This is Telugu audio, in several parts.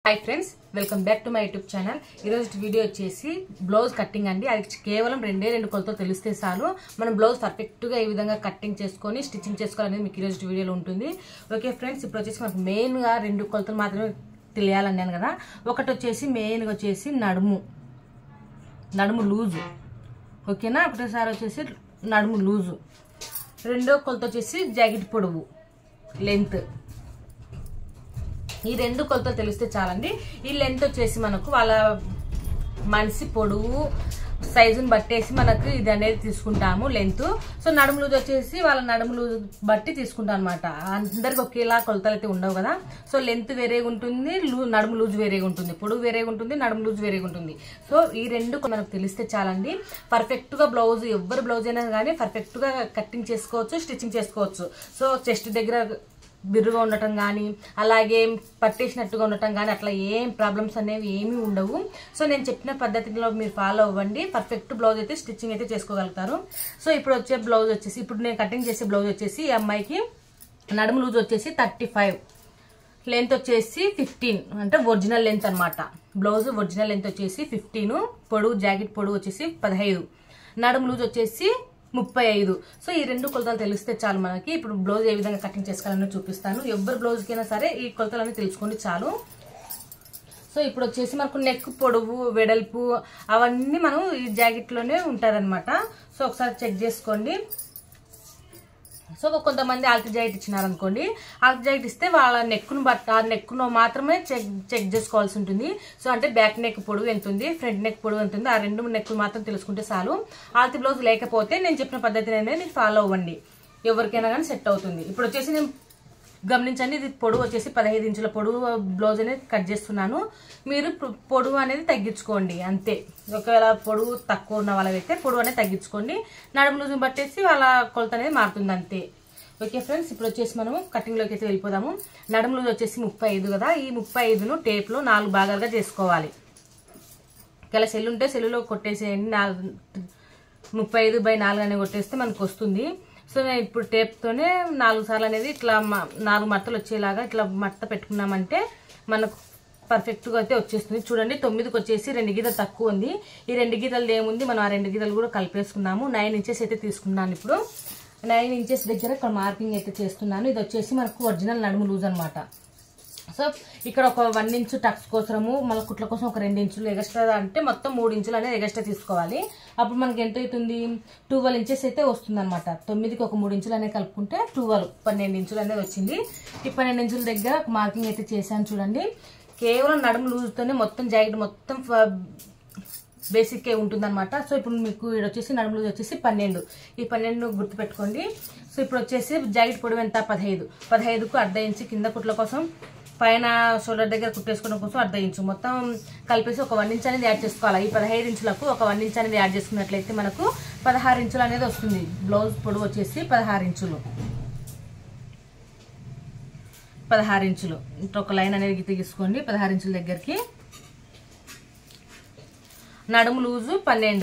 hi friends welcome back to my YouTube channel ఈరోజు వీడియో వచ్చేసి బ్లౌజ్ కట్టింగ్ అండి అది కేవలం రెండే రెండు కొలతో తెలిస్తే చాలు మనం బ్లౌజ్ పర్ఫెక్ట్గా ఈ విధంగా కట్టింగ్ చేసుకొని స్టిచ్చింగ్ చేసుకోవాలనేది మీకు ఈరోజు వీడియోలో ఉంటుంది ఓకే ఫ్రెండ్స్ ఇప్పుడు వచ్చేసి మనకు మెయిన్గా రెండు కొలతలు మాత్రమే తెలియాలన్నాను కదా ఒకటి వచ్చేసి మెయిన్గా వచ్చేసి నడుము నడుము లూజు ఓకేనా ఒకటేసారి వచ్చేసి నడుము లూజు రెండో కొలత వచ్చేసి జాకెట్ పొడవు లెంత్ ఈ రెండు కొలతలు తెలిస్తే చాలండి ఈ లెంత్ వచ్చేసి మనకు వాళ్ళ మనిషి పొడవు సైజుని బట్టేసి మనకు ఇది అనేది తీసుకుంటాము లెంత్ సో నడుము లూజ్ వచ్చేసి వాళ్ళ నడుము లూజ్ బట్టి తీసుకుంటాం అనమాట అందరికి ఒకేలా కొలతలు అయితే ఉండవు కదా సో లెంత్ వేరేగా ఉంటుంది లూ నడుము లూజ్ వేరేగా ఉంటుంది పొడవు వేరేగా ఉంటుంది నడుము లూజ్ వేరేగా ఉంటుంది సో ఈ రెండు మనకు తెలిస్తే చాలండి పర్ఫెక్ట్ గా బ్లౌజ్ ఎవరు బ్లౌజ్ అయినా కానీ పర్ఫెక్ట్ గా కట్టింగ్ చేసుకోవచ్చు స్టిచ్చింగ్ చేసుకోవచ్చు సో చెస్ట్ దగ్గర బిర్రుగా ఉండటం కానీ అలాగే పట్టేసినట్టుగా ఉండటం కానీ అట్లా ఏం ప్రాబ్లమ్స్ అనేవి ఏమీ ఉండవు సో నేను చెప్పిన పద్ధతిలో మీరు ఫాలో అవ్వండి పర్ఫెక్ట్ బ్లౌజ్ అయితే స్టిచ్చింగ్ అయితే చేసుకోగలుగుతారు సో ఇప్పుడు వచ్చే బ్లౌజ్ వచ్చేసి ఇప్పుడు నేను కటింగ్ చేసే బ్లౌజ్ వచ్చేసి ఈ అమ్మాయికి నడుము లూజ్ వచ్చేసి థర్టీ ఫైవ్ లెంత్ వచ్చేసి ఫిఫ్టీన్ అంటే ఒరిజినల్ లెంత్ అనమాట బ్లౌజ్ ఒరిజినల్ లెంత్ వచ్చేసి ఫిఫ్టీన్ పొడవు జాకెట్ పొడవు వచ్చేసి పదహైదు నడుము లూజ్ వచ్చేసి ముప్పై ఐదు సో ఈ రెండు కొలతలు తెలిస్తే చాలు మనకి ఇప్పుడు బ్లౌజ్ ఏ విధంగా కటింగ్ చేసుకోవాలని చూపిస్తాను ఎవరి బ్లౌజ్కైనా సరే ఈ కొలతలన్నీ తెలుసుకోండి చాలు సో ఇప్పుడు వచ్చేసి మనకు నెక్ పొడవు వెడల్పు అవన్నీ మనం ఈ జాకెట్లోనే ఉంటారనమాట సో ఒకసారి చెక్ చేసుకోండి సో కొంతమంది ఆల్కి జాకెట్ ఇచ్చినారనుకోండి ఆల్కి జాకెట్ ఇస్తే వాళ్ళ నెక్ను బట్ట ఆ నెక్ను మాత్రమే చెక్ చెక్ చేసుకోవాల్సి ఉంటుంది సో అంటే బ్యాక్ నెక్ పొడవు ఎంత ఉంది ఫ్రంట్ నెక్ పొడవు ఎంత ఉంది ఆ రెండు నెక్లు మాత్రం తెలుసుకుంటే చాలు ఆల్తి బ్లౌజ్ లేకపోతే నేను చెప్పిన పద్ధతిని అనేది ఫాలో అవ్వండి ఎవరికైనా కానీ సెట్ అవుతుంది ఇప్పుడు వచ్చేసి నేను గమనించండి ఇది పొడవు వచ్చేసి పదహైదు ఇంచుల పొడవు బ్లౌజ్ అనేది కట్ చేస్తున్నాను మీరు పొడవు అనేది తగ్గించుకోండి అంతే ఒకవేళ పొడవు తక్కువ ఉన్న వాళ్ళైతే పొడవు అనేది తగ్గించుకోండి నడుము లూజుని బట్టేసి వాళ్ళ కొలత అనేది మారుతుంది అంతే ఓకే ఫ్రెండ్స్ ఇప్పుడు వచ్చేసి మనము కటింగ్లోకి అయితే వెళ్ళిపోదాము నడుము లూజ్ వచ్చేసి ముప్పై ఐదు కదా ఈ ముప్పై ఐదును టేప్లో నాలుగు భాగాలుగా చేసుకోవాలి ఇలా సెల్ ఉంటే సెల్లులో కొట్టేసేయండి నాలుగు ముప్పై ఐదు బై నాలుగు అనేది కొట్టేస్తే మనకు వస్తుంది సో నేను ఇప్పుడు టేప్తోనే నాలుగు సార్లు అనేది ఇట్లా నాలుగు మట్టలు వచ్చేలాగా ఇట్లా మట్ట పెట్టుకున్నామంటే మనకు పర్ఫెక్ట్గా అయితే వచ్చేస్తుంది చూడండి తొమ్మిదికి వచ్చేసి రెండు గీతలు తక్కువ ఉంది ఈ రెండు గీతలు ఏముంది మనం ఆ రెండు గీతలు కూడా కలిపేసుకున్నాము నైన్ ఇంచెస్ అయితే తీసుకున్నాను ఇప్పుడు నైన్ ఇంచెస్ దగ్గర ఇక్కడ మార్కింగ్ అయితే చేస్తున్నాను ఇది వచ్చేసి మనకు ఒరిజినల్ నడుము లూజ్ అనమాట సో ఇక్కడ ఒక వన్ ఇంచు టక్స్ కోసము మళ్ళీ కుట్ల కోసం ఒక రెండు ఇంచులు ఎగస్ట్రా అంటే మొత్తం మూడు ఇంచులు అనేది ఎగస్ట్రా తీసుకోవాలి అప్పుడు మనకి ఎంత అవుతుంది ట్వెల్వ్ ఇంచెస్ అయితే వస్తుంది అనమాట తొమ్మిదికి ఒక మూడు ఇంచులు అనేది కలుపుకుంటే ట్వెల్వ్ పన్నెండు ఇంచులు అనేది వచ్చింది ఈ పన్నెండు ఇంచుల దగ్గర మార్కింగ్ అయితే చేశాను చూడండి కేవలం నడుము లూజ్తోనే మొత్తం జాకెట్ మొత్తం బేసిక్ ఉంటుంది అనమాట సో ఇప్పుడు మీకు ఇక్కడ వచ్చేసి నడుము లూజ్ వచ్చేసి పన్నెండు ఈ పన్నెండు గుర్తుపెట్టుకోండి సో ఇప్పుడు వచ్చేసి జాకెట్ పొడవు ఎంత పదహైదు పదహైదుకు అర్ధ ఇంచు కింద కుట్ల కోసం పైన షోల్డర్ దగ్గర కుట్టేసుకోవడం కోసం అర్ధ ఇంచు మొత్తం కలిపేసి ఒక వన్ ఇంచ్ అనేది యాడ్ చేసుకోవాలి ఈ పదహైదు ఇంచులకు ఒక వన్ ఇంచ్ అనేది యాడ్ చేసుకున్నట్లయితే మనకు పదహారు ఇంచులు అనేది వస్తుంది బ్లౌజ్ పొడవు వచ్చేసి పదహారు ఇంచులు పదహారు ఇంచులు ఒక లైన్ అనేది తీసుకోండి పదహారు ఇంచుల దగ్గరికి నడుము లూజు పన్నెండు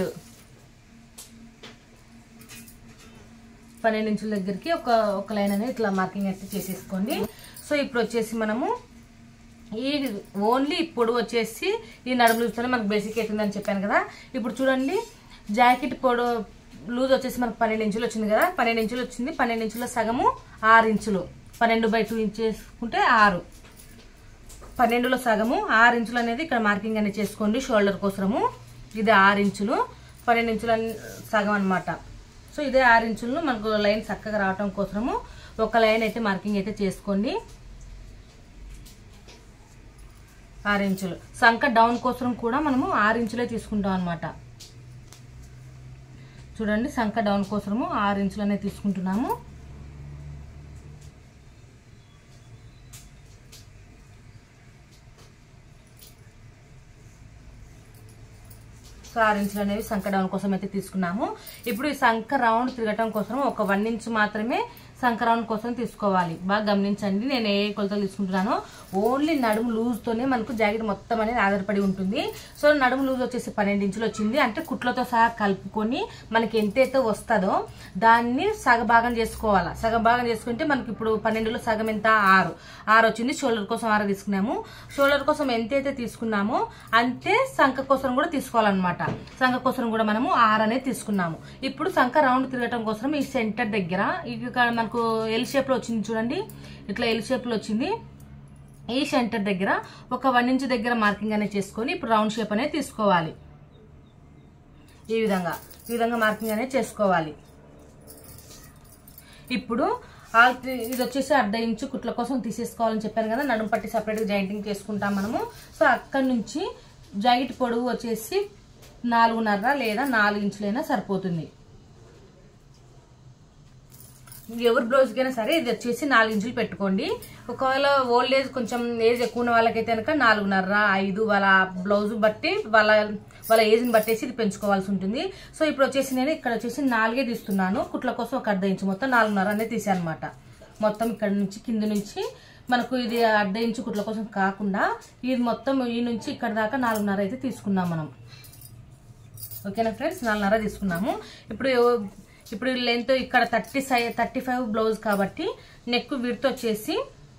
పన్నెండు ఇంచుల దగ్గరికి ఒక ఒక లైన్ అనేది ఇట్లా మార్కింగ్ అయితే చేసేసుకోండి సో ఇప్పుడు వచ్చేసి మనము ఈ ఓన్లీ ఇప్పుడు వచ్చేసి ఈ నడుము లూజ్తోనే మనకు బేసిక్ అవుతుందని చెప్పాను కదా ఇప్పుడు చూడండి జాకెట్ పొడు లూజ్ వచ్చేసి మనకు పన్నెండు ఇంచులు వచ్చింది కదా పన్నెండు ఇంచులు వచ్చింది పన్నెండు ఇంచుల సగము ఆరు ఇంచులు పన్నెండు బై టూ ఇంచ్ చేసుకుంటే ఆరు పన్నెండులో సగము ఆరు ఇంచులు అనేది ఇక్కడ మార్కింగ్ అనేది చేసుకోండి షోల్డర్ కోసము ఇది ఆరు ఇంచులు పన్నెండు ఇంచుల సగం అనమాట సో ఇదే ఆరు ఇంచులను మనకు లైన్ చక్కగా రావటం కోసము ఒక లైన్ అయితే మార్కింగ్ అయితే చేసుకోండి ఆరు ఇంచులు సంక డౌన్ కోసం కూడా మనము ఆరు ఇంచులే తీసుకుంటాం అనమాట చూడండి సంక డౌన్ కోసము ఆరు ఇంచులు అనేది తీసుకుంటున్నాము సో ఆరు ఇంచులు అనేవి సంక డౌన్ కోసం అయితే తీసుకున్నాము ఇప్పుడు ఈ సంక రౌండ్ తిరగటం కోసం ఒక వన్ ఇంచ్ మాత్రమే సంక్రమణ కోసం తీసుకోవాలి బాగా గమనించండి నేను ఏ కొలతలు తీసుకుంటున్నానో ఓన్లీ నడుము లూజ్తోనే మనకు జాకెట్ మొత్తం అనేది ఆధారపడి ఉంటుంది సో నడుము లూజ్ వచ్చేసి పన్నెండు ఇంచులు వచ్చింది అంటే కుట్లతో సహా కలుపుకొని మనకి ఎంతైతే వస్తుందో దాన్ని సగభాగం చేసుకోవాలా సగభాగం చేసుకుంటే మనకి ఇప్పుడు పన్నెండులో సగం ఎంత ఆరు ఆరు వచ్చింది షోల్డర్ కోసం ఆరు తీసుకున్నాము షోల్డర్ కోసం ఎంతైతే తీసుకున్నామో అంతే సంఖ కోసం కూడా తీసుకోవాలన్నమాట సంఖ కోసం కూడా మనము ఆరు అనేది తీసుకున్నాము ఇప్పుడు సంఖ రౌండ్ తిరగటం కోసం ఈ సెంటర్ దగ్గర ఇక్కడ మనకు ఎల్ షేప్ లో వచ్చింది చూడండి ఇట్లా ఎల్ షేప్ లో వచ్చింది ఈ సెంటర్ దగ్గర ఒక వన్ ఇంచ్ దగ్గర మార్కింగ్ అనేది చేసుకొని ఇప్పుడు రౌండ్ షేప్ అనేది తీసుకోవాలి ఈ విధంగా ఈ విధంగా మార్కింగ్ అనేది చేసుకోవాలి ఇప్పుడు ఆల్ ఇది వచ్చేసి అర్ధ ఇంచు కుట్ల కోసం తీసేసుకోవాలని చెప్పాను కదా నడుము పట్టి సపరేట్గా జాయింటింగ్ చేసుకుంటాం మనము సో అక్కడి నుంచి జాకెట్ పొడవు వచ్చేసి నాలుగున్నర లేదా నాలుగు ఇంచులైనా సరిపోతుంది ఎవరి బ్లౌజ్కైనా సరే ఇది వచ్చేసి నాలుగు ఇంచులు పెట్టుకోండి ఒకవేళ ఓల్డ్ ఏజ్ కొంచెం ఏజ్ ఎక్కువ ఉన్న వాళ్ళకైతే కనుక నాలుగున్నర ఐదు వాళ్ళ బ్లౌజ్ బట్టి వాళ్ళ వాళ్ళ ఏజ్ని బట్టేసి ఇది పెంచుకోవాల్సి ఉంటుంది సో ఇప్పుడు వచ్చేసి నేను ఇక్కడ వచ్చేసి నాలుగే తీస్తున్నాను కుట్ల కోసం ఒక అర్ధ ఇంచు మొత్తం నాలుగున్నర అనేది తీసాను అనమాట మొత్తం ఇక్కడ నుంచి కింద నుంచి మనకు ఇది అర్ధ ఇంచు కుట్ల కోసం కాకుండా ఇది మొత్తం ఈ నుంచి ఇక్కడ దాకా నాలుగున్నర అయితే తీసుకున్నాం మనం ఓకేనా ఫ్రెండ్స్ నాలుగున్నర తీసుకున్నాము ఇప్పుడు ఇప్పుడు లెంత్ ఇక్కడ thirty size thirty five blouse కాబట్టి నెక్ విడత వచ్చేసి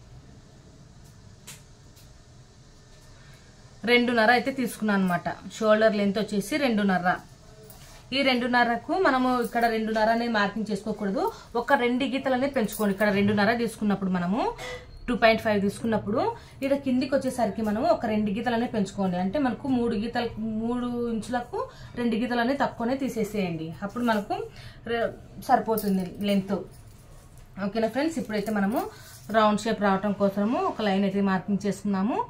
రెండున్నర అయితే తీసుకున్నాను అనమాట షోల్డర్ లెంత్ వచ్చేసి రెండున్నర ఈ రెండున్నరకు మనము ఇక్కడ రెండున్నర అనేది మార్కింగ్ చేసుకోకూడదు ఒక రెండు గీతలు అనేది పెంచుకోండి ఇక్కడ రెండున్నర తీసుకున్నప్పుడు మనము టూ పాయింట్ ఫైవ్ తీసుకున్నప్పుడు ఇక్కడ కిందికి వచ్చేసరికి మనము ఒక రెండు గీతలు అనేది పెంచుకోండి అంటే మనకు మూడు గీతలు మూడు ఇంచులకు రెండు గీతలు అనేది తక్కువనే తీసేసేయండి అప్పుడు మనకు రె- సరిపోతుంది లెంత్ ఓకేనా ఫ్రెండ్స్ ఇప్పుడైతే మనము రౌండ్ షేప్ రావటం కోసము ఒక లైన్ అయితే మార్కింగ్ చేసుకున్నాము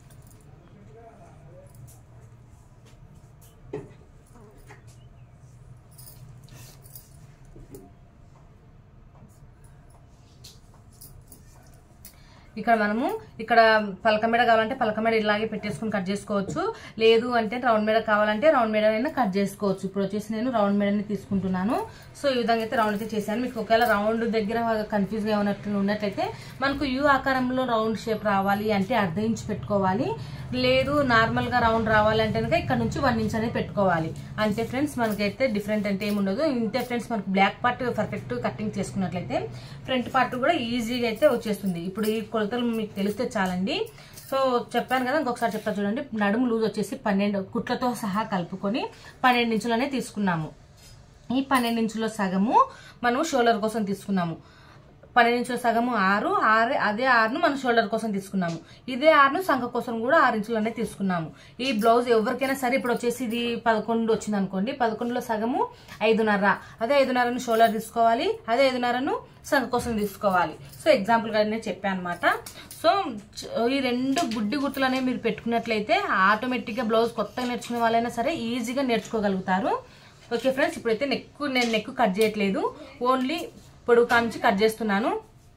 ఇక్కడ మనము ఇక్కడ పలక మీద కావాలంటే పలక మీద ఇలాగే పెట్టేసుకుని కట్ చేసుకోవచ్చు లేదు అంటే రౌండ్ మీద కావాలంటే రౌండ్ మీద అయినా కట్ చేసుకోవచ్చు ఇప్పుడు వచ్చేసి నేను రౌండ్ మీడని తీసుకుంటున్నాను సో ఈ విధంగా అయితే రౌండ్ అయితే చేశాను మీకు ఒకవేళ రౌండ్ దగ్గర కన్ఫ్యూజ్ గా ఉన్నట్లు ఉన్నట్లయితే మనకు యూ ఆకారంలో రౌండ్ షేప్ రావాలి అంటే అర్ధ ఇంచ్ పెట్టుకోవాలి లేదు నార్మల్ గా రౌండ్ రావాలి అంటే కనుక ఇక్కడ నుంచి వన్ ఇంచ్ అనేది పెట్టుకోవాలి అంతే ఫ్రెండ్స్ మనకైతే డిఫరెంట్ అంటే ఏమి ఉండదు ఇంతే ఫ్రెండ్స్ మనకు బ్లాక్ పార్ట్ పర్ఫెక్ట్ కటింగ్ చేసుకున్నట్లయితే ఫ్రంట్ పార్ట్ కూడా ఈజీగా అయితే వచ్చేస్తుంది ఇప్పుడు ఈ కొలతలు మీకు తెలిస్తే చాలండి సో చెప్పాను కదా ఇంకొకసారి చెప్తా చూడండి నడుము లూజ్ వచ్చేసి పన్నెండు కుట్లతో సహా కలుపుకొని పన్నెండు ఇంచులనే తీసుకున్నాము ఈ పన్నెండు ఇంచుల సగము మనం షోల్డర్ కోసం తీసుకున్నాము పన్నెండు ఇంచుల సగము ఆరు ఆరు అదే ఆరును మనం షోల్డర్ కోసం తీసుకున్నాము ఇదే ఆరును సంఖ కోసం కూడా ఆరు ఇంచులు అనేది తీసుకున్నాము ఈ బ్లౌజ్ ఎవరికైనా సరే ఇప్పుడు వచ్చేసి ఇది పదకొండు వచ్చింది అనుకోండి పదకొండులో సగము ఐదున్నర అదే ఐదున్నరను షోల్డర్ తీసుకోవాలి అదే ఐదున్నరను సంఖ కోసం తీసుకోవాలి సో ఎగ్జాంపుల్ గా నేను చెప్పాను అనమాట సో చ- ఈ రెండు గుడ్డి గుర్తులు అనేవి మీరు పెట్టుకున్నట్లయితే ఆటోమేటిక్ గా బ్లౌజ్ కొత్తగా నేర్చుకునే వాళ్ళైనా సరే ఈజీగా నేర్చుకోగలుగుతారు ఓకే ఫ్రెండ్స్ ఇప్పుడైతే నెక్ నేను నెక్ కట్ చేయట్లేదు ఓన్లీ పొడుగు కాంచి కట్ చేస్తున్నాను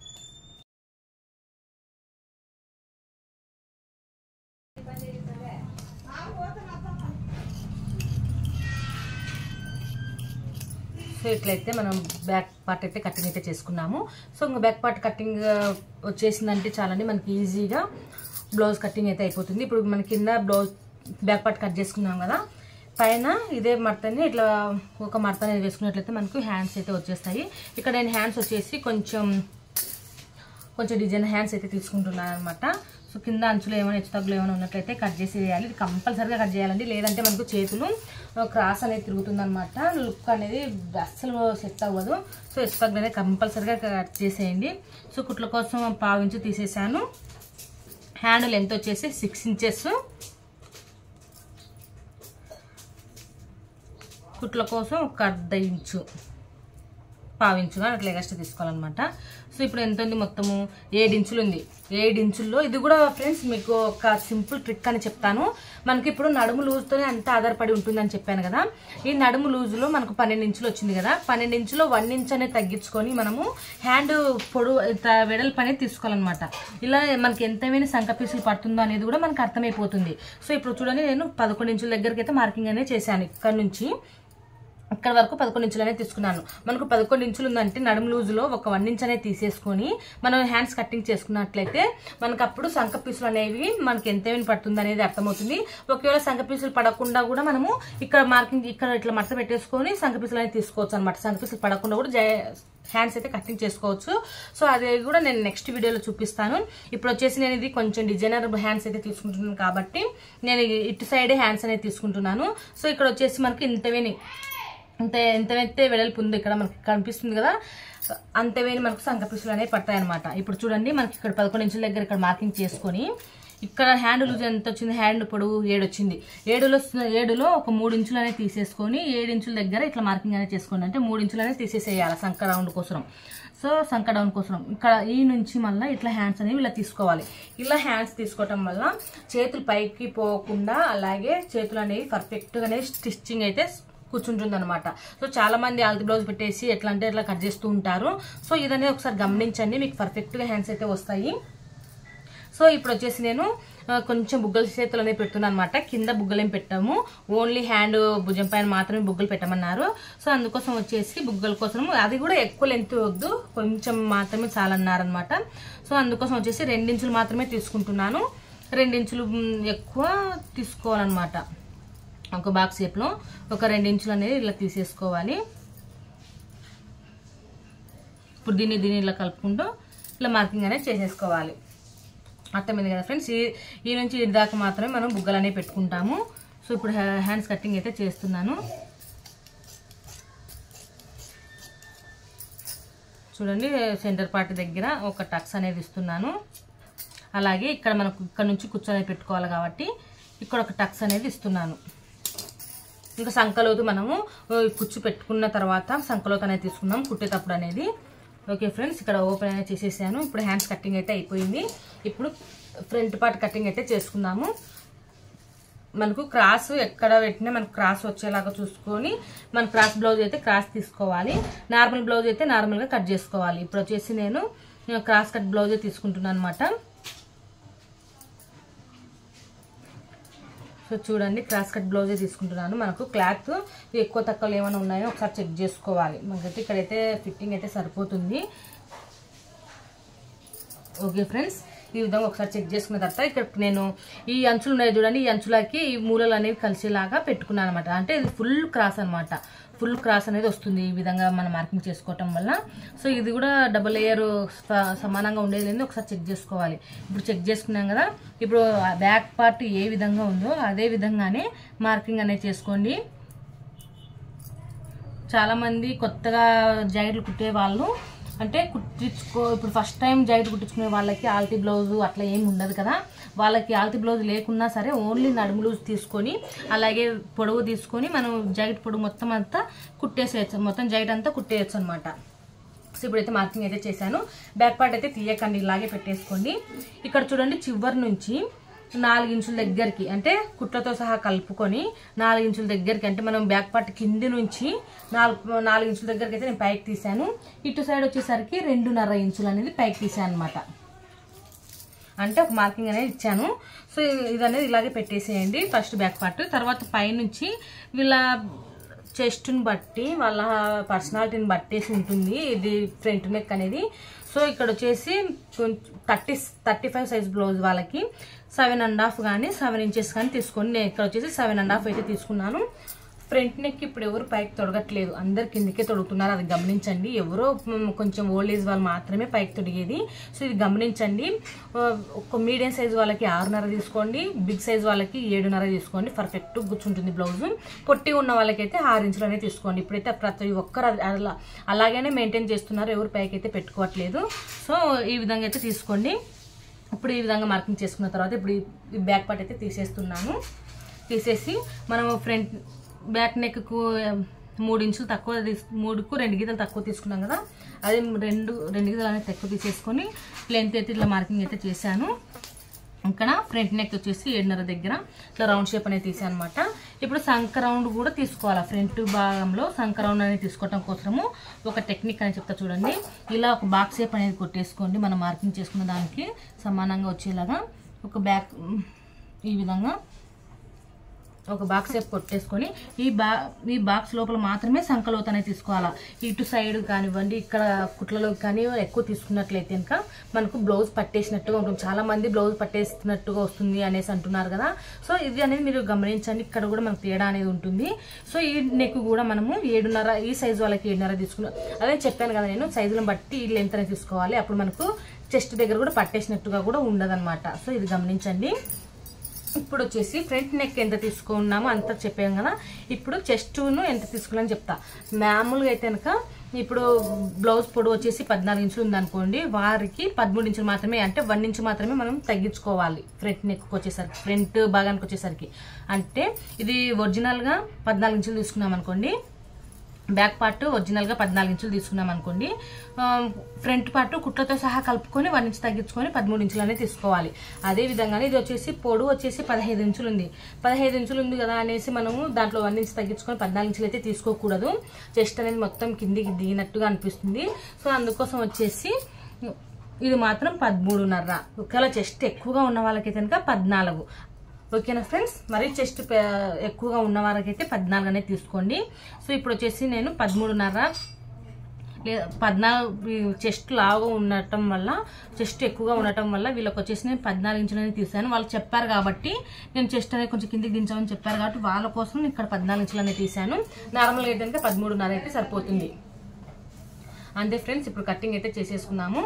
సో ఇట్లయితే మనం బ్యాక్ పార్ట్ అయితే కటింగ్ అయితే చేసుకున్నాము సో ఇంకా బ్యాక్ పార్ట్ కటింగ్ వచ్చేసిందంటే చాలండి మనకి ఈజీగా బ్లౌజ్ కటింగ్ అయితే అయిపోతుంది ఇప్పుడు మన కింద బ్లౌజ్ బ్యాక్ పార్ట్ కట్ చేసుకున్నాం కదా పైన ఇదే మడతని ఇట్లా ఒక మడత అనేది వేసుకున్నట్లయితే మనకు హ్యాండ్స్ అయితే వచ్చేస్తాయి ఇక్కడ నేను హ్యాండ్స్ వచ్చేసి కొంచెం కొంచెం డిజైన్ హ్యాండ్స్ అయితే తీసుకుంటున్నాను అనమాట సో కింద అంచులో ఏమైనా హెచ్చు తగ్గులు ఏమైనా ఉన్నట్లయితే కట్ చేసి వేయాలి ఇది కంపల్సరీగా కట్ చేయాలండి లేదంటే మనకు చేతులు క్రాస్ అనేది తిరుగుతుంది అనమాట లుక్ అనేది అస్సలు సెట్ అవ్వదు సో హెచ్చు తగ్గులు అనేది కంపల్సరీగా కట్ చేసేయండి సో కుట్ల కోసం పావించు తీసేసాను హ్యాండ్ లెంత్ వచ్చేసి సిక్స్ ఇంచెస్ కుట్ల కోసం ఒక అర్ధ ఇంచు పావించుగా అట్లా ఎగస్ట్ తీసుకోవాలన్నమాట సో ఇప్పుడు ఎంత ఉంది మొత్తము ఏడు ఇంచులు ఉంది ఏడు ఇంచుల్లో ఇది కూడా ఫ్రెండ్స్ మీకు ఒక సింపుల్ ట్రిక్ అని చెప్తాను మనకి ఇప్పుడు నడుము లూజ్తోనే అంత ఆధారపడి ఉంటుందని చెప్పాను కదా ఈ నడుము లూజులో మనకు పన్నెండు ఇంచులు వచ్చింది కదా పన్నెండు ఇంచులో వన్ ఇంచ్ అనేది తగ్గించుకొని మనము హ్యాండ్ పొడు ఇంత వెడల్పు అనేది తీసుకోవాలన్నమాట ఇలా మనకి ఎంతమైన సంక పీసులు పడుతుందో అనేది కూడా మనకు అర్థమైపోతుంది సో ఇప్పుడు చూడండి నేను పదకొండు ఇంచుల దగ్గరికి అయితే మార్కింగ్ అనేది చేశాను ఇక్కడ నుంచి ఇక్కడ వరకు పదకొండు ఇంచులు అనేది తీసుకున్నాను మనకు పదకొండు ఇంచులు ఉందంటే నడుము లూజులో ఒక వన్ ఇంచ్ అనేది తీసేసుకొని మనం హ్యాండ్స్ కటింగ్ చేసుకున్నట్లయితే మనకు అప్పుడు సంక పీసులు అనేవి మనకి ఎంత ఏమి పడుతుంది అనేది అర్థమవుతుంది ఒకవేళ సంక పీసులు పడకుండా కూడా మనము ఇక్కడ మార్కింగ్ ఇక్కడ ఇట్లా మడత పెట్టేసుకొని సంక పీసులు అనేది తీసుకోవచ్చు అనమాట సంక పీసులు పడకుండా కూడా జై హ్యాండ్స్ అయితే కటింగ్ చేసుకోవచ్చు సో అది కూడా నేను నెక్స్ట్ వీడియోలో చూపిస్తాను ఇప్పుడు వచ్చేసి నేను ఇది కొంచెం డిజైనర్ హ్యాండ్స్ అయితే తీసుకుంటున్నాను కాబట్టి నేను ఇటు సైడే హ్యాండ్స్ అనేది తీసుకుంటున్నాను సో ఇక్కడ వచ్చేసి మనకి ఇంతవేని ఇంత ఎంతైతే వెడల్పు ఉందో ఇక్కడ మనకి కనిపిస్తుంది కదా అంతవేని మనకు సంకపీసులు అనేవి పడతాయి అనమాట ఇప్పుడు చూడండి మనకి ఇక్కడ పదకొండు ఇంచుల దగ్గర ఇక్కడ మార్కింగ్ చేసుకొని ఇక్కడ హ్యాండ్ లూజ్ ఎంత వచ్చింది హ్యాండ్ పొడవు ఏడు వచ్చింది ఏడులో ఏడులో ఒక మూడు ఇంచులు అనేది తీసేసుకొని ఏడు ఇంచుల దగ్గర ఇట్లా మార్కింగ్ అనేది చేసుకోండి అంటే మూడు ఇంచులు అనేది తీసేసేయాలి సంక రౌండ్ కోసం సో సంక డౌన్ కోసం ఇక్కడ ఈ నుంచి మళ్ళీ ఇట్లా హ్యాండ్స్ అనేవి ఇలా తీసుకోవాలి ఇలా హ్యాండ్స్ తీసుకోవటం వల్ల చేతులు పైకి పోకుండా అలాగే చేతులు అనేవి పర్ఫెక్ట్గా స్టిచ్చింగ్ అయితే కూర్చుంటుంది అనమాట సో చాలా మంది ఆల్తి బ్లౌజ్ పెట్టేసి ఎట్లా అంటే ఎట్లా కట్ చేస్తూ ఉంటారు సో ఇదనేది ఒకసారి గమనించండి మీకు పర్ఫెక్ట్గా హ్యాండ్స్ అయితే వస్తాయి సో ఇప్పుడు వచ్చేసి నేను ఆ, కొంచెం బుగ్గల చేతులు అనేవి పెడుతున్నాను అనమాట కింద బుగ్గలు ఏం పెట్టాము ఓన్లీ హ్యాండ్ భుజం పైన మాత్రమే బుగ్గలు పెట్టమన్నారు సో అందుకోసం వచ్చేసి బుగ్గల కోసం అది కూడా ఎక్కువ లెంత్ వద్దు కొంచెం మాత్రమే చాలన్నారనమాట సో అందుకోసం వచ్చేసి రెండించులు మాత్రమే తీసుకుంటున్నాను రెండించులు మ్, ఎక్కువ తీసుకోవాలన్నమాట ఒక బాక్స్ షేప్లో ఒక రెండు ఇంచులు అనేది ఇలా తీసేసుకోవాలి ఇప్పుడు దీన్ని దీన్ని ఇలా కలుపుకుంటూ ఇలా మార్కింగ్ అనేది చేసేసుకోవాలి అర్థమైంది కదా ఫ్రెండ్స్ ఈ ఈ నుంచి ఇది దాకా మాత్రమే మనం బుగ్గలు అనేవి పెట్టుకుంటాము సో ఇప్పుడు హ్యా- హ్యాండ్స్ కటింగ్ అయితే చేస్తున్నాను చూడండి సెంటర్ పార్ట్ దగ్గర ఒక టక్స్ అనేది ఇస్తున్నాను అలాగే ఇక్కడ మనకు ఇక్కడ నుంచి కూర్చొని పెట్టుకోవాలి కాబట్టి ఇక్కడ ఒక టక్స్ అనేది ఇస్తున్నాను ఇంకా సంకలోతు మనము ఓ, కుచ్చు పెట్టుకున్న తర్వాత సంకలోతు అనేది తీసుకుందాం కుట్టేటప్పుడు అనేది ఓకే ఫ్రెండ్స్ ఇక్కడ ఓపెన్ అనేది చేసేసాను ఇప్పుడు హ్యాండ్స్ కటింగ్ అయితే అయిపోయింది ఇప్పుడు ఫ్రంట్ పార్ట్ కటింగ్ అయితే చేసుకుందాము మనకు క్రాస్ ఎక్కడ పెట్టినా మనకు క్రాస్ వచ్చేలాగా చూసుకొని మన క్రాస్ బ్లౌజ్ అయితే క్రాస్ తీసుకోవాలి నార్మల్ బ్లౌజ్ అయితే నార్మల్గా కట్ చేసుకోవాలి ఇప్పుడు వచ్చేసి నేను నేను క్రాస్ కట్ బ్లౌజ్ తీసుకుంటున్నాను అనమాట సో చూడండి క్రాస్ కట్ బ్లౌజే తీసుకుంటున్నాను మనకు క్లాత్ ఎక్కువ తక్కువలు ఏమైనా ఉన్నాయో ఒకసారి చెక్ చేసుకోవాలి మనకైతే ఇక్కడైతే ఫిట్టింగ్ అయితే సరిపోతుంది ఓకే ఫ్రెండ్స్ ఈ విధంగా ఒకసారి చెక్ చేసుకున్న తర్వాత ఇక్కడ నేను ఈ అంచులు ఉన్నాయి చూడండి ఈ అంచులకి ఈ మూలలు అనేవి కలిసేలాగా పెట్టుకున్నాను అనమాట అంటే ఇది ఫుల్ క్రాస్ అనమాట ఫుల్ క్రాస్ అనేది వస్తుంది ఈ విధంగా మనం మార్కింగ్ చేసుకోవటం వల్ల సో ఇది కూడా డబుల్ లేయర్ సమానంగా ఉండేది లేదో ఒకసారి చెక్ చేసుకోవాలి ఇప్పుడు చెక్ చేసుకున్నాం కదా ఇప్పుడు బ్యాక్ పార్ట్ ఏ విధంగా ఉందో అదే విధంగానే మార్కింగ్ అనేది చేసుకోండి చాలా మంది కొత్తగా జాకెట్లు కుట్టే వాళ్ళు అంటే కుట్టించుకో ఇప్పుడు ఫస్ట్ టైం జాకెట్ కుట్టించుకునే వాళ్ళకి ఆల్తీ బ్లౌజ్ అట్లా ఏమి ఉండదు కదా వాళ్ళకి ఆల్తీ బ్లౌజ్ లేకున్నా సరే ఓన్లీ నడుము లూజ్ తీసుకొని అలాగే పొడవు తీసుకొని మనం జాకెట్ పొడవు మొత్తం అంతా కుట్టేసేయచ్చు మొత్తం జాకెట్ అంతా కుట్టేయచ్చు అనమాట సో ఇప్పుడైతే మార్కింగ్ అయితే చేశాను బ్యాక్ పార్ట్ అయితే తీయకండి ఇలాగే పెట్టేసుకోండి ఇక్కడ చూడండి చివరి నుంచి నాలుగు ఇంచుల దగ్గరికి అంటే కుట్లతో సహా కలుపుకొని నాలుగు ఇంచుల దగ్గరికి అంటే మనం బ్యాక్ పార్ట్ కింది నుంచి నాలుగు నాలుగు ఇంచుల దగ్గరికి అయితే నేను పైకి తీసాను ఇటు సైడ్ వచ్చేసరికి రెండున్నర ఇంచులు అనేది పైకి తీసాను అనమాట అంటే ఒక మార్కింగ్ అనేది ఇచ్చాను సో ఇది అనేది ఇలాగే పెట్టేసేయండి ఫస్ట్ బ్యాక్ పార్ట్ తర్వాత పైనుంచి వీళ్ళ చెస్ట్ని బట్టి వాళ్ళ పర్సనాలిటీని బట్టేసి ఉంటుంది ఇది ఫ్రంట్ నెక్ అనేది సో ఇక్కడ వచ్చేసి thirty thirty five size blouse వాళ్ళకి సెవెన్ అండ్ హాఫ్ కానీ సెవెన్ ఇంచెస్ కానీ తీసుకోండి నేను ఇక్కడ వచ్చేసి సెవెన్ అండ్ హాఫ్ అయితే తీసుకున్నాను ఫ్రంట్ నెక్ ఇప్పుడు ఎవరు పైకి తొడగట్లేదు అందరు కిందకే తొడుగుతున్నారు అది గమనించండి ఎవరో మ్, కొంచెం ఓల్డ్ ఏజ్ వాళ్ళు మాత్రమే పైకి తొడిగేది సో ఇది గమనించండి ఆ, ఒక మీడియం సైజ్ వాళ్ళకి ఆరున్నర తీసుకోండి బిగ్ సైజ్ వాళ్ళకి ఏడున్నర తీసుకోండి పర్ఫెక్ట్ కూర్చుంటుంది బ్లౌజ్ పొట్టి ఉన్న వాళ్ళకైతే ఆరు ఇంచులు అనేది తీసుకోండి ఇప్పుడైతే ప్రతి ఒక్కరు అది- అలా అలాగనే మెయింటైన్ చేస్తున్నారు ఎవరు పైకి అయితే పెట్టుకోవట్లేదు సో ఈ విధంగా అయితే తీసుకోండి ఇప్పుడు ఈ విధంగా మార్కింగ్ చేసుకున్న తర్వాత ఇప్పుడు ఈ- ఈ బ్యాక్ పార్ట్ అయితే తీసేస్తున్నాను తీసేసి మనం ఫ్రంట్ బ్యాక్ నెక్కు మూడు ఇంచులు తక్కువ తీసు మూడుకు రెండు గీతలు తక్కువ తీసుకున్నాం కదా అదే రెండు రెండు గీతలు అనేది తక్కువ తీసేసుకొని లెంత్ అయితే ఇట్లా మార్కింగ్ అయితే చేశాను ఇక్కడ ఫ్రంట్ నెక్ వచ్చేసి ఏడున్నర దగ్గర ఇట్లా రౌండ్ షేప్ అనేది తీసాను అనమాట ఇప్పుడు సంక రౌండ్ కూడా తీసుకోవాలి ఫ్రంట్ భాగంలో సంక రౌండ్ అనేది తీసుకోవడం కోసము ఒక టెక్నిక్ అని చెప్తా చూడండి ఇలా ఒక బాక్స్ షేప్ అనేది కొట్టేసుకోండి మనం మార్కింగ్ చేసుకున్న దానికి సమానంగా వచ్చేలాగా ఒక బ్యాక్ ఈ విధంగా ఒక బాక్స్ షేప్ కొట్టేసుకొని ఈ బా ఈ బాక్స్ లోపల మాత్రమే సంకలోత అనేది తీసుకోవాలా ఇటు సైడ్ కానివ్వండి ఇక్కడ కుట్లలో కానీ ఎక్కువ తీసుకున్నట్లయితే కనుక మనకు బ్లౌజ్ పట్టేసినట్టుగా ఉంటుంది చాలా మంది బ్లౌజ్ పట్టేసినట్టుగా వస్తుంది అనేసి అంటున్నారు కదా సో ఇది అనేది మీరు గమనించండి ఇక్కడ కూడా మనకు తేడా అనేది ఉంటుంది సో ఈ నెక్ కూడా మనము ఏడున్నర ఈ సైజు వాళ్ళకి ఏడున్నర తీసుకున్నాం అదే చెప్పాను కదా నేను సైజులను బట్టి ఈ లెంత్ అనేది తీసుకోవాలి అప్పుడు మనకు చెస్ట్ దగ్గర కూడా పట్టేసినట్టుగా కూడా ఉండదన్నమాట సో ఇది గమనించండి ఇప్పుడు వచ్చేసి ఫ్రంట్ నెక్ ఎంత తీసుకున్నామో అంత చెప్పాం కదా ఇప్పుడు చెస్ట్ను ఎంత తీసుకున్నాను చెప్తా మామూలుగా అయితే కనుక ఇప్పుడు బ్లౌజ్ పొడవు వచ్చేసి పద్నాలుగు ఇంచులు ఉందనుకోండి వారికి పదమూడు ఇంచులు మాత్రమే అంటే వన్ ఇంచు మాత్రమే మనం తగ్గించుకోవాలి ఫ్రంట్ నెక్ వచ్చేసరికి ఫ్రంట్ భాగానికి వచ్చేసరికి అంటే ఇది ఒరిజినల్గా పద్నాలుగు ఇంచులు తీసుకున్నాం అనుకోండి బ్యాక్ పార్ట్ ఒరిజినల్గా పద్నాలుగు ఇంచులు తీసుకున్నాం అనుకోండి ఆ, ఫ్రంట్ పార్ట్ కుట్లతో సహా కలుపుకొని వన్ ఇంచ్ తగ్గించుకొని పదమూడు ఇంచులు అనేది తీసుకోవాలి అదే విధంగానే ఇది వచ్చేసి పొడవు వచ్చేసి పదహైదు ఇంచులు ఉంది పదహైదు ఇంచులు ఉంది కదా అనేసి మనము దాంట్లో వన్ ఇంచ్ తగ్గించుకొని పద్నాలుగు ఇంచులు అయితే తీసుకోకూడదు చెస్ట్ అనేది మొత్తం కిందికి దిగినట్టుగా అనిపిస్తుంది సో అందుకోసం వచ్చేసి ఇది మాత్రం పదమూడున్నర ఒకవేళ చెస్ట్ ఎక్కువగా ఉన్న వాళ్ళకైతే కనుక పద్నాలుగు ఓకేనా ఫ్రెండ్స్ మరి చెస్ట్ పె- ఎక్కువగా ఉన్న వారికైతే పద్నాలుగు అనేది తీసుకోండి సో ఇప్పుడు వచ్చేసి నేను పదమూడున్నర లేదా పద్నాలుగు చెస్ట్ లాగా ఉండటం వల్ల చెస్ట్ ఎక్కువగా ఉండటం వల్ల వీళ్ళకి వచ్చేసి నేను పద్నాలుగు ఇంచులు అనేది తీసాను వాళ్ళు చెప్పారు కాబట్టి నేను చెస్ట్ అనేది కొంచెం కిందికి దించామని చెప్పారు కాబట్టి వాళ్ళ కోసం నేను ఇక్కడ పద్నాలుగు ఇంచులు అనేది తీసాను నార్మల్గా అయితే పదమూడున్నర అయితే సరిపోతుంది అంతే ఫ్రెండ్స్ ఇప్పుడు కటింగ్ అయితే చేసేసుకున్నాము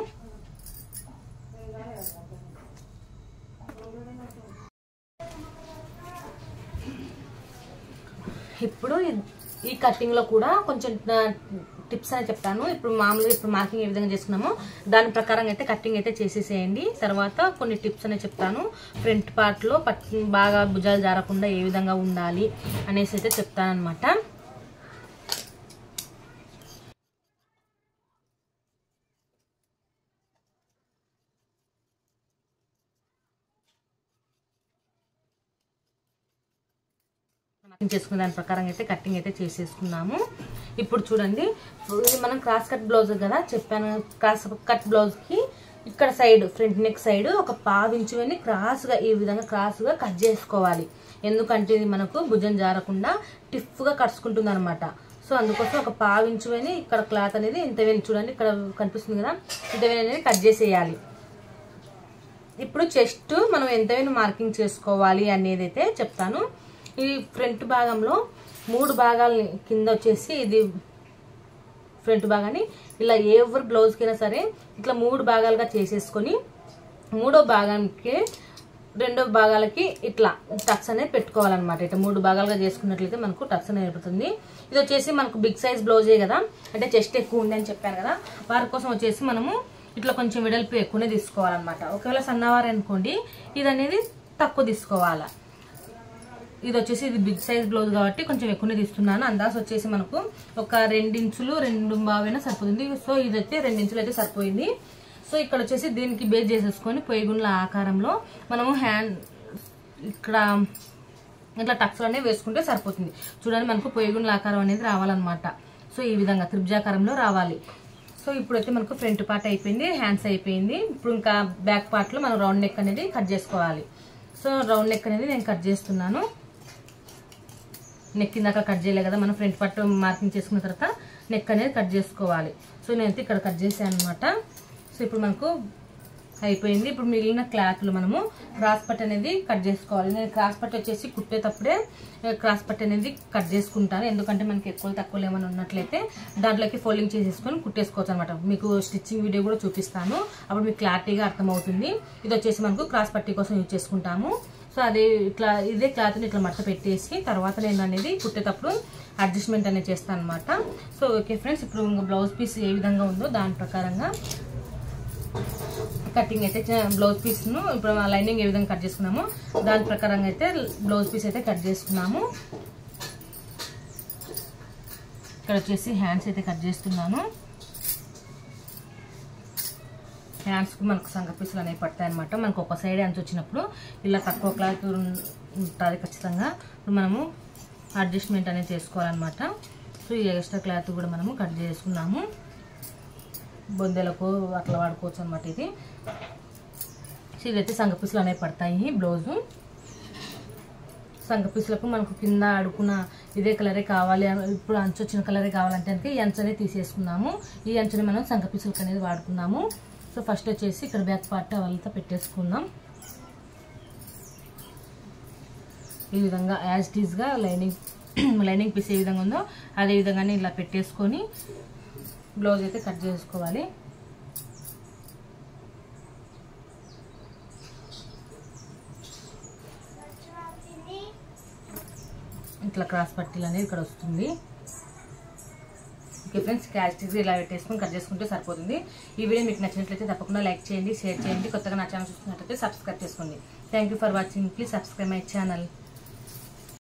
ఇప్పుడు ఇ- ఈ కటింగ్ లో కూడా కొంచెం టిప్స్ అని చెప్తాను ఇప్పుడు మామూలుగా ఇప్పుడు మార్కింగ్ ఏ విధంగా చేసుకున్నామో దాని ప్రకారం అయితే కటింగ్ అయితే చేసేసేయండి తర్వాత కొన్ని టిప్స్ అనేది చెప్తాను ఫ్రంట్ పార్ట్ లో పట్ బాగా భుజాలు జారకుండా ఏ విధంగా ఉండాలి అనేసి అయితే చెప్తాను అనమాట కటింగ్ చేసుకున్న దాని ప్రకారం అయితే కటింగ్ అయితే చేసేసుకున్నాము ఇప్పుడు చూడండి ఇది మనం క్రాస్ కట్ బ్లౌజ్ కదా చెప్పాను క్రాస్ కట్ బ్లౌజ్ కి ఇక్కడ సైడ్ ఫ్రంట్ నెక్ సైడ్ ఒక పావించు అని క్రాస్ గా ఈ విధంగా క్రాస్ గా కట్ చేసుకోవాలి ఎందుకంటే ఇది మనకు భుజం జారకుండా టిఫ్ గా కరుచుకుంటుంది అనమాట సో అందుకోసం ఒక పావించు అని ఇక్కడ క్లాత్ అనేది ఇంత వేలు చూడండి ఇక్కడ కనిపిస్తుంది కదా ఇంత వేలు అనేది కట్ చేసేయాలి ఇప్పుడు చెస్ట్ మనం ఎంతైనా మార్కింగ్ చేసుకోవాలి అనేది అయితే చెప్తాను ఈ ఫ్రంట్ భాగంలో మూడు భాగాలని కింద వచ్చేసి ఇది ఫ్రంట్ భాగాన్ని ఇలా ఎవరి బ్లౌజ్కైనా సరే ఇట్లా మూడు భాగాలుగా చేసేసుకొని మూడో భాగానికి రెండో భాగాలకి ఇట్లా టక్స్ అనేది పెట్టుకోవాలన్నమాట ఇట్లా మూడు భాగాలుగా చేసుకున్నట్లయితే మనకు టక్స్ అనేది ఏర్పడుతుంది ఇది వచ్చేసి మనకు బిగ్ సైజ్ బ్లౌజే కదా అంటే చెస్ట్ ఎక్కువ ఉంది అని చెప్పాను కదా వారి కోసం వచ్చేసి మనము ఇట్లా కొంచెం వెడల్పు ఎక్కువనే తీసుకోవాలన్నమాట ఒకవేళ సన్నవారు అనుకోండి ఇది అనేది తక్కువ తీసుకోవాలా ఇది వచ్చేసి ఇది బిగ్ సైజ్ బ్లౌజ్ కాబట్టి కొంచెం ఎక్కువనే తీస్తున్నాను అందాస్ వచ్చేసి మనకు ఒక రెండించులు రెండు బావైనా సరిపోతుంది సో ఇది అయితే రెండించులు అయితే సరిపోయింది సో ఇక్కడ వచ్చేసి దీనికి బేస్ చేసేసుకొని పొయ్యిగుండ్ల ఆకారంలో మనము హ్యాండ్ ఇక్కడ ఇట్లా టక్స్ అనేవి వేసుకుంటే సరిపోతుంది చూడండి మనకు పొయ్యిగుండ్ల ఆకారం అనేది రావాలన్నమాట సో ఈ విధంగా త్రిభుజాకారంలో రావాలి సో ఇప్పుడైతే మనకు ఫ్రంట్ పార్ట్ అయిపోయింది హ్యాండ్స్ అయిపోయింది ఇప్పుడు ఇంకా బ్యాక్ పార్ట్లో మనం రౌండ్ నెక్ అనేది కట్ చేసుకోవాలి సో రౌండ్ నెక్ అనేది నేను కట్ చేస్తున్నాను నెక్ ఇందాక కట్ చేయలే కదా మనం ఫ్రంట్ పార్ట్ మార్కింగ్ చేసుకున్న తర్వాత నెక్ అనేది కట్ చేసుకోవాలి సో నేనైతే ఇక్కడ కట్ చేశాను అనమాట సో ఇప్పుడు మనకు అయిపోయింది ఇప్పుడు మిగిలిన క్లాత్లు మనము క్రాస్ పట్ అనేది కట్ చేసుకోవాలి నేను క్రాస్ పట్ వచ్చేసి కుట్టేటప్పుడే ఏ, క్రాస్ పట్ అనేది కట్ చేసుకుంటాను ఎందుకంటే మనకి ఎక్కువ తక్కువ ఏమైనా ఉన్నట్లయితే దాంట్లోకి ఫోల్డింగ్ చేసేసుకొని కుట్టేసుకోవచ్చు అనమాట మీకు స్టిచ్చింగ్ వీడియో కూడా చూపిస్తాను అప్పుడు మీకు క్లారిటీగా అర్థమవుతుంది ఇది వచ్చేసి మనకు క్రాస్ పట్టీ కోసం యూజ్ చేసుకుంటాము సో అదే ఇట్లా ఇదే క్లాత్ని ఇట్లా మట్ట పెట్టేసి తర్వాత నేను అనేది కుట్టేటప్పుడు అడ్జస్ట్మెంట్ అనేది చేస్తాను అనమాట సో ఓకే ఫ్రెండ్స్ ఇప్పుడు ఇంకా బ్లౌజ్ పీస్ ఏ విధంగా ఉందో దాని ప్రకారంగా కటింగ్ అయితే చే- బ్లౌజ్ పీస్ను ఇప్పుడు ఆ లైనింగ్ ఏ విధంగా కట్ చేసుకున్నామో దాని ప్రకారంగా అయితే బ్లౌజ్ పీస్ అయితే కట్ చేసుకున్నాము ఇక్కడ వచ్చేసి హ్యాండ్స్ అయితే కట్ చేస్తున్నాను హ్యాండ్స్కి మనకు సంగ పీసులు అనేవి పడతాయి అనమాట మనకు ఒక సైడ్ హ్యాండ్స్ వచ్చినప్పుడు ఇలా తక్కువ క్లాత్ ఉంటుంది ఖచ్చితంగా ఇప్పుడు మనము అడ్జస్ట్మెంట్ అనేది చేసుకోవాలన్నమాట సో ఈ ఎక్స్ట్రా క్లాత్ కూడా మనము కట్ చేసుకున్నాము బొందెలకు అట్లా వాడుకోవచ్చు అనమాట ఇది సో ఇదైతే సంగ పీసులు అనేవి పడతాయి బ్లౌజు సో సంగ పీసులకు మనకు కింద అడుగున ఇదే కలరే కావాలి అని- ఇప్పుడు అంచు వచ్చిన కలరే కావాలంటే కనుక ఈ అంచు అనేది తీసేసుకున్నాము ఈ అంచుని మనం సంగ పీసులకు అనేది వాడుకున్నాము సో ఫస్ట్ వచ్చేసి ఇక్కడ బ్యాక్ పార్ట్ అవంతా పెట్టేసుకుందాం ఈ విధంగా యాజ్ ఇట్ ఈస్గా లైనింగ్ లైనింగ్ పీస్ ఏ విధంగా ఉందో అదే విధంగానే ఇలా పెట్టేసుకొని బ్లౌజ్ అయితే కట్ చేసుకోవాలి ఇట్లా క్రాస్ పట్టీలు అనేది ఇక్కడ వస్తుంది ఓకే ఫ్రెండ్స్ క్యాస్టిక్స్ ఇలా పెట్టేసుకొని కట్ చేసుకుంటే సరిపోతుంది ఈ వీడియో మీకు నచ్చినట్లయితే తప్పకుండా లైక్ చేయండి షేర్ చేయండి కొత్తగా నా ఛానల్ చూస్తున్నట్లయితే సబ్స్క్రైబ్ చేసుకోండి thank you for watching please subscribe my channel